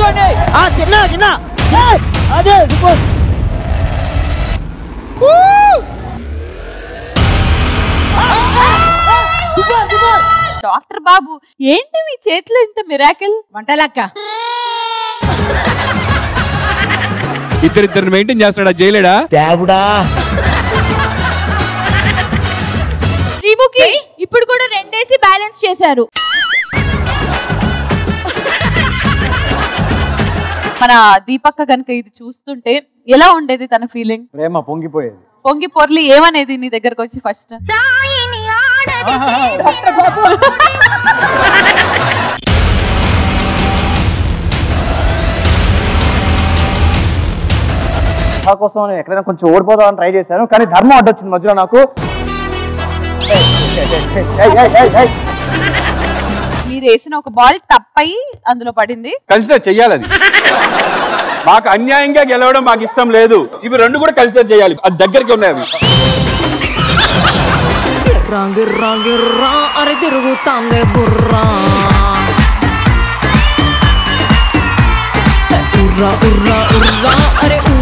పట్టుకోండి ఆ చిన్న చిన్న ఏయ్, అదే ఇదిగో. డాక్టర్ బాబు ఏంటి మీ చేతిలో ఇంత మిరాకిల్ వంటలక్క ఇద్దరిద్దరిని మెయింటైన్ చేస్తాడా జైలేడా దేవుడా శ్రీముఖి ఇప్పుడు కూడా రెండేసి బ్యాలెన్స్ చేశారు మన దీపక్క కనుక ఇది చూస్తుంటే ఎలా ఉండేది తన ఫీలింగ్ ప్రేమ పొంగిపోయేది పొంగి పొర్లి ఏమనేది నీ దగ్గరకు వచ్చి ఫస్ట్ నా కోసం నేను ఎక్కడైనా కొంచెం ఓడిపోదామని ట్రై చేశాను కానీ ధర్మం అడ్డొచ్చింది మధ్యలో నాకు ఏయ్, ఏయ్, ఏయ్, ఏయ్, ఏయ్, ఏయ్. మీరు వేసిన ఒక బాల్ టప్పయి అందులో పడింది కన్సిడర్ చెయ్యాలి అది మాకు అన్యాయంగా గెలవడం మాకు ఇష్టం లేదు ఇవి రెండు కూడా కన్సిడర్ చేయాలి అది దగ్గరికి ఉన్నాయి అవి గిర్రా గిర్రా అరే తిరుగుతాందే బుర్రా ఉర్రా ఉర్రా ఉర్రా అరే